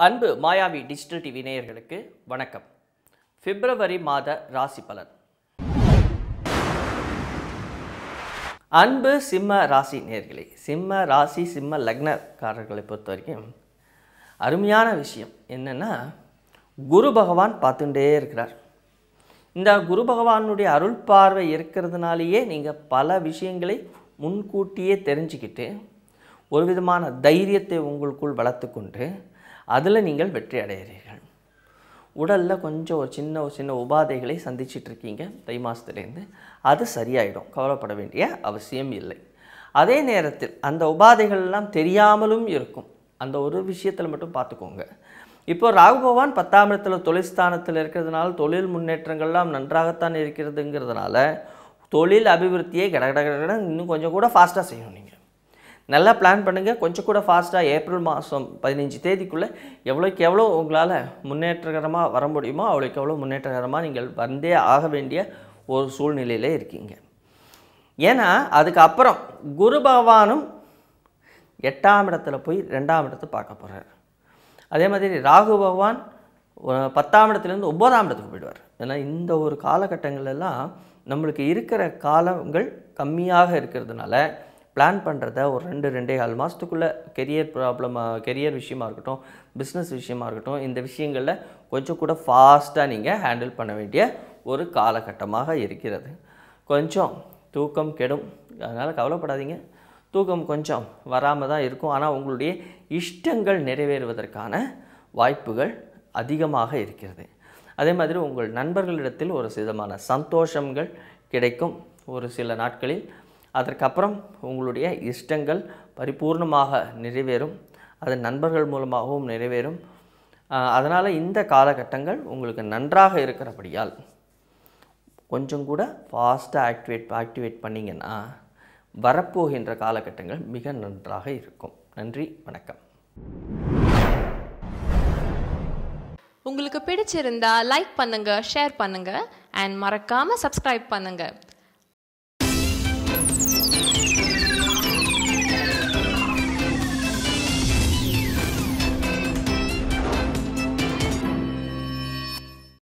அன்பு மாயாவி digital TV நேயர்களுக்கு வணக்கம் பிப்ரவரி மாத ராசி பலன் அன்பு சிம்ம ராசி நேயர்களே சிம்ம ராசி சிம்ம லக்னக்காரர்களை பொறுத்த வரைக்கும் அருமையான விஷயம் என்னென்னா குரு பகவான் பார்த்துட்டே இருக்கிறார் இந்த குரு பகவானுடைய அருள் பார்வை இருக்கிறதுனாலேயே நீங்கள் பல விஷயங்களை முன்கூட்டியே தெரிஞ்சுக்கிட்டு ஒரு விதமான தைரியத்தை உங்களுக்குள் வளர்த்துக்கொண்டு அதில் நீங்கள் வெற்றி அடைகிறீர்கள் உடலில் கொஞ்சம் ஒரு சின்ன ஒரு சின்ன உபாதைகளை சந்திச்சிட்டு இருக்கீங்க தை மாதத்துலேருந்து அது சரியாயிடும் கவலைப்பட வேண்டிய அவசியம் இல்லை அதே நேரத்தில் அந்த உபாதைகள்லாம் தெரியாமலும் இருக்கும் அந்த ஒரு விஷயத்தில் மட்டும் பார்த்துக்கோங்க இப்போ ராகு பகவான் பத்தாம் இடத்துல தொழில் ஸ்தானத்தில் இருக்கிறதுனால தொழில் முன்னேற்றங்கள்லாம் நன்றாகத்தான் இருக்கிறதுங்கிறதுனால தொழில் அபிவிருத்தியை கட கட கட கடன்னு இன்னும் கொஞ்சம் கூட ஃபாஸ்ட்டாக செய்யணும் நீங்கள் நல்லா பிளான் பண்ணுங்கள் கொஞ்சம் கூட ஃபாஸ்ட்டாக ஏப்ரல் மாதம் பதினஞ்சு தேதிக்குள்ளே எவ்வளோக்கு எவ்வளோ உங்களால் முன்னேற்றகரமாக வர முடியுமோ அவ்வளோக்கு எவ்வளோ முன்னேற்றகரமாக நீங்கள் வந்தே ஆக வேண்டிய ஒரு சூழ்நிலையில் இருக்கீங்க ஏன்னா அதுக்கப்புறம் குரு பகவானும் எட்டாம் இடத்துல போய் ரெண்டாம் இடத்தை பார்க்க போகிறார் அதே மாதிரி ராகு பகவான் ஒ- பத்தாம் இடத்துலேருந்து ஒன்பதாம் இடத்துக்கு போயிடுவார் ஏன்னா இந்த ஒரு காலகட்டங்களெல்லாம் நம்மளுக்கு இருக்கிற காலங்கள் கம்மியாக இருக்கிறதுனால பிளான் பண்ணுறத ஒரு ரெண்டு ரெண்டே கால் மாதத்துக்குள்ளே கெரியர் ப்ராப்ளம் கெரியர் விஷயமா இருக்கட்டும் பிஸ்னஸ் விஷயமா இருக்கட்டும் இந்த விஷயங்களில் கொஞ்சம் கூட ஃபாஸ்ட்டாக நீங்கள் ஹேண்டில் பண்ண வேண்டிய ஒரு காலகட்டமாக இருக்கிறது கொஞ்சம் தூக்கம் கெடும் அதனால் கவலைப்படாதீங்க தூக்கம் கொஞ்சம் வராமல் தான் இருக்கும் ஆனால் உங்களுடைய இஷ்டங்கள் நிறைவேறுவதற்கான வாய்ப்புகள் அதிகமாக இருக்கிறது அதே மாதிரி உங்கள் நண்பர்களிடத்தில் ஒரு விதமான சந்தோஷங்கள் கிடைக்கும் ஒரு சில நாட்களில் அதற்கப்புறம் உங்களுடைய இஷ்டங்கள் பரிபூர்ணமாக நிறைவேறும் அது நண்பர்கள் மூலமாகவும் நிறைவேறும் அதனால் இந்த காலகட்டங்கள் உங்களுக்கு நன்றாக இருக்கிறபடியால் கொஞ்சம் கூட ஃபாஸ்ட்டாக ஆக்டிவேட் ஆக்டிவேட் பண்ணிங்கன்னா வரப்போகின்ற காலகட்டங்கள் மிக நன்றாக இருக்கும் நன்றி வணக்கம் உங்களுக்கு பிடிச்சிருந்தா லைக் பண்ணுங்க ஷேர் பண்ணுங்க அண்ட் மறக்காம சப்ஸ்கிரைப் பண்ணுங்க